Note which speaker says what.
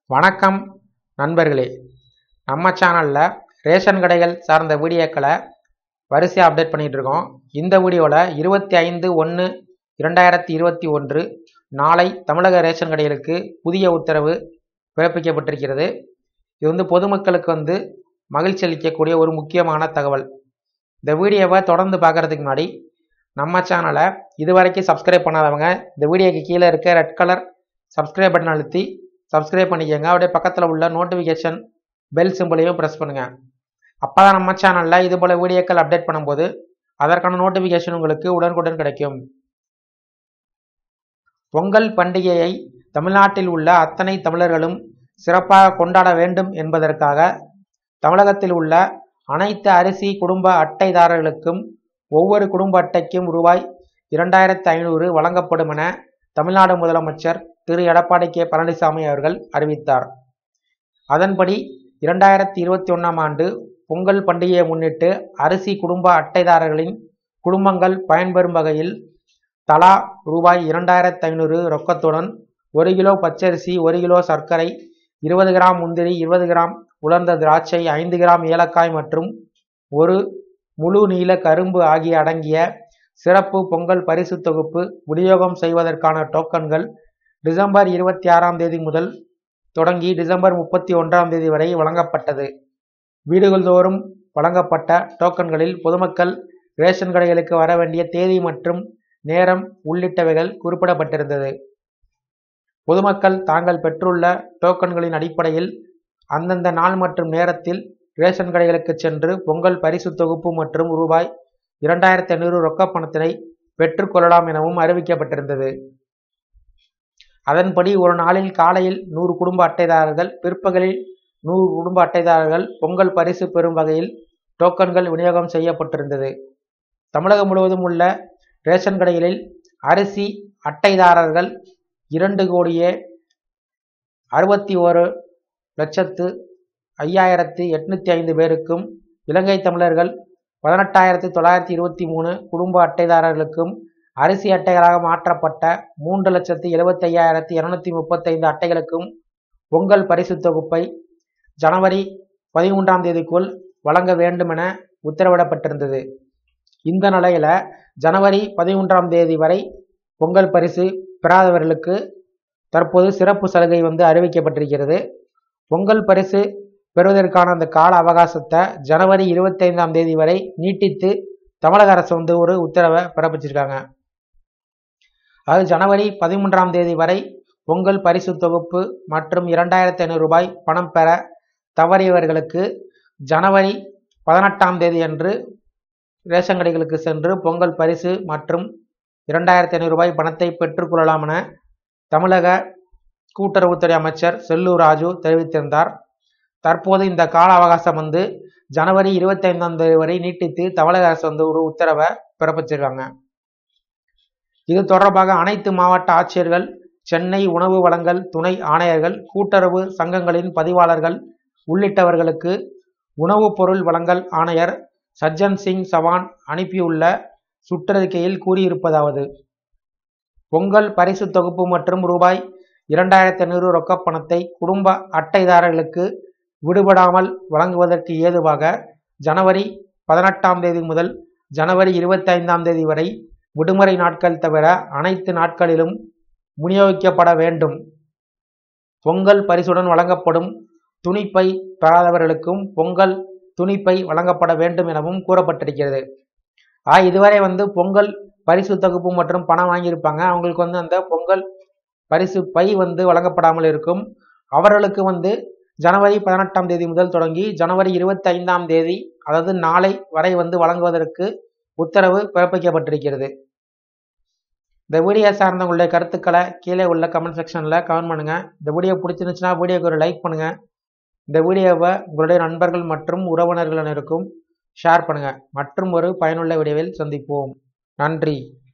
Speaker 1: வணக்கம் நண்பர்களே நம்ம சேனலில் ரேஷன் கடைகள் சார்ந்த வீடியோக்களை வரிசையாக அப்டேட் பண்ணிகிட்டு இருக்கோம் இந்த வீடியோவில் இருபத்தி ஐந்து ஒன்று இரண்டாயிரத்தி இருபத்தி ஒன்று நாளை தமிழக ரேஷன் கடைகளுக்கு புதிய உத்தரவு பிறப்பிக்கப்பட்டிருக்கிறது இது வந்து பொதுமக்களுக்கு வந்து மகிழ்ச்சி அளிக்கக்கூடிய ஒரு முக்கியமான தகவல் இந்த வீடியோவை தொடர்ந்து பார்க்குறதுக்கு முன்னாடி நம்ம சேனலை இதுவரைக்கும் சப்ஸ்கிரைப் பண்ணாதவங்க இந்த வீடியோக்கு கீழே இருக்க ரெட் கலர் சப்ஸ்கிரைப் பட்டன் அழுத்தி சப்ஸ்கிரைப் பண்ணிக்கோங்க அப்படியே பக்கத்தில் உள்ள நோட்டிஃபிகேஷன் பெல் சிம்பிளையும் ப்ரெஸ் பண்ணுங்கள் அப்போ தான் நம்ம சேனலில் இது போல் வீடியோக்கள் அப்டேட் பண்ணும்போது அதற்கான நோட்டிஃபிகேஷன் உங்களுக்கு உடனுக்குடன் கிடைக்கும் பொங்கல் பண்டிகையை தமிழ்நாட்டில் உள்ள அத்தனை தமிழர்களும் சிறப்பாக கொண்டாட வேண்டும் என்பதற்காக தமிழகத்தில் உள்ள அனைத்து அரிசி குடும்ப அட்டைதாரர்களுக்கும் ஒவ்வொரு குடும்ப அட்டைக்கும் ரூபாய் இரண்டாயிரத்து ஐநூறு வழங்கப்படும் என தமிழ்நாடு முதலமைச்சர் திரு எடப்பாடி கே பழனிசாமி அவர்கள் அறிவித்தார் அதன்படி இரண்டாயிரத்தி இருபத்தி ஒன்றாம் ஆண்டு பொங்கல் பண்டிகையை முன்னிட்டு அரிசி குடும்ப அட்டைதாரர்களின் குடும்பங்கள் பயன்பெறும் வகையில் தலா ரூபாய் இரண்டாயிரத்து ஐநூறு ரொக்கத்துடன் ஒரு கிலோ பச்சரிசி ஒரு கிலோ சர்க்கரை இருபது கிராம் முந்திரி இருபது கிராம் உலர்ந்த திராட்சை ஐந்து கிராம் ஏலக்காய் மற்றும் ஒரு முழு நீள கரும்பு ஆகிய அடங்கிய சிறப்பு பொங்கல் பரிசு தொகுப்பு விநியோகம் செய்வதற்கான டோக்கன்கள் டிசம்பர் இருபத்தி ஆறாம் தேதி முதல் தொடங்கி டிசம்பர் முப்பத்தி ஒன்றாம் தேதி வரை வழங்கப்பட்டது வீடுகள் தோறும் வழங்கப்பட்ட டோக்கன்களில் பொதுமக்கள் ரேஷன் கடைகளுக்கு வர வேண்டிய தேதி மற்றும் நேரம் உள்ளிட்டவைகள் குறிப்பிடப்பட்டிருந்தது பொதுமக்கள் தாங்கள் பெற்றுள்ள டோக்கன்களின் அடிப்படையில் அந்தந்த நாள் மற்றும் நேரத்தில் ரேஷன் கடைகளுக்கு சென்று பொங்கல் பரிசு தொகுப்பு மற்றும் ரூபாய் இரண்டாயிரத்தி ஐநூறு ரொக்க பணத்தினை பெற்றுக்கொள்ளலாம் எனவும் அறிவிக்கப்பட்டிருந்தது அதன்படி ஒரு நாளில் காலையில் நூறு குடும்ப அட்டைதாரர்கள் பிற்பகலில் நூறு குடும்ப அட்டைதாரர்கள் பொங்கல் பரிசு பெறும் வகையில் டோக்கன்கள் விநியோகம் செய்யப்பட்டிருந்தது தமிழகம் முழுவதும் உள்ள ரேஷன் கடைகளில் அரிசி அட்டைதாரர்கள் இரண்டு கோடியே அறுபத்தி ஒரு லட்சத்து ஐயாயிரத்து எட்நூற்றி ஐந்து பேருக்கும் இலங்கை தமிழர்கள் பதினெட்டாயிரத்தி தொள்ளாயிரத்தி இருபத்தி மூணு குடும்ப அட்டைதாரர்களுக்கும் அரிசி அட்டைகளாக மாற்றப்பட்ட மூன்று லட்சத்தி எழுபத்தி ஐயாயிரத்தி இருநூத்தி முப்பத்தைந்து அட்டைகளுக்கும் பொங்கல் பரிசு தொகுப்பை ஜனவரி பதிமூன்றாம் தேதிக்குள் வழங்க வேண்டும் என உத்தரவிடப்பட்டிருந்தது இந்த நிலையில ஜனவரி பதிமூன்றாம் தேதி வரை பொங்கல் பரிசு பெறாதவர்களுக்கு தற்போது சிறப்பு சலுகை வந்து அறிவிக்கப்பட்டிருக்கிறது பொங்கல் பரிசு பெறுவதற்கான அந்த கால அவகாசத்தை ஜனவரி இருபத்தைந்தாம் தேதி வரை நீட்டித்து தமிழக அரசு வந்து ஒரு உத்தரவை பிறப்பிச்சிருக்காங்க அதாவது ஜனவரி பதிமூன்றாம் தேதி வரை பொங்கல் பரிசு தொகுப்பு மற்றும் இரண்டாயிரத்தி ஐநூறு ரூபாய் பணம் பெற தவறியவர்களுக்கு ஜனவரி பதினெட்டாம் தேதி அன்று ரேஷன் கடைகளுக்கு சென்று பொங்கல் பரிசு மற்றும் இரண்டாயிரத்தி ஐநூறு ரூபாய் பணத்தை பெற்றுக்கொள்ளலாம் என தமிழக கூட்டுறவுத்துறை அமைச்சர் செல்லூர் ராஜு தெரிவித்திருந்தார் தற்போது இந்த கால அவகாசம் வந்து ஜனவரி இருபத்தி ஐந்தாம் தேதி வரை நீட்டித்து தமிழக அரசு வந்து ஒரு உத்தரவை பிறப்பிச்சிருக்காங்க இது தொடர்பாக அனைத்து மாவட்ட ஆட்சியர்கள் சென்னை உணவு வழங்கல் துணை ஆணையர்கள் கூட்டுறவு சங்கங்களின் பதிவாளர்கள் உள்ளிட்டவர்களுக்கு உணவுப் பொருள் வழங்கல் ஆணையர் சஜ்ஜன் சிங் சவான் அனுப்பியுள்ள சுற்றறிக்கையில் கூறியிருப்பதாவது பொங்கல் பரிசு தொகுப்பு மற்றும் ரூபாய் இரண்டாயிரத்தி ஐநூறு ரொக்கப் பணத்தை குடும்ப அட்டைதாரர்களுக்கு விடுபடாமல் வழங்குவதற்கு ஏதுவாக ஜனவரி பதினெட்டாம் தேதி முதல் ஜனவரி இருபத்தி ஐந்தாம் தேதி வரை விடுமுறை நாட்கள் தவிர அனைத்து நாட்களிலும் விநியோகிக்கப்பட வேண்டும் பொங்கல் பரிசுடன் வழங்கப்படும் துணிப்பை பெறாதவர்களுக்கும் பொங்கல் துணிப்பை வழங்கப்பட வேண்டும் எனவும் கூறப்பட்டிருக்கிறது ஆ இதுவரை வந்து பொங்கல் பரிசு தொகுப்பு மற்றும் பணம் வாங்கியிருப்பாங்க அவங்களுக்கு வந்து அந்த பொங்கல் பரிசு பை வந்து வழங்கப்படாமல் இருக்கும் அவர்களுக்கு வந்து ஜனவரி பதினெட்டாம் தேதி முதல் தொடங்கி ஜனவரி இருபத்தி ஐந்தாம் தேதி அதாவது நாளை வரை வந்து வழங்குவதற்கு உத்தரவு பிறப்பிக்கப்பட்டிருக்கிறது இந்த வீடியோ சார்ந்த உங்களுடைய கருத்துக்களை கீழே உள்ள கமெண்ட் செக்ஷனில் கமெண்ட் பண்ணுங்கள் இந்த வீடியோ பிடிச்சிருந்துச்சுன்னா வீடியோக்கு ஒரு லைக் பண்ணுங்கள் இந்த வீடியோவை உங்களுடைய நண்பர்கள் மற்றும் உறவினர்கள் அனைவருக்கும் ஷேர் பண்ணுங்கள் மற்றும் ஒரு பயனுள்ள வீடியோவில் சந்திப்போம் நன்றி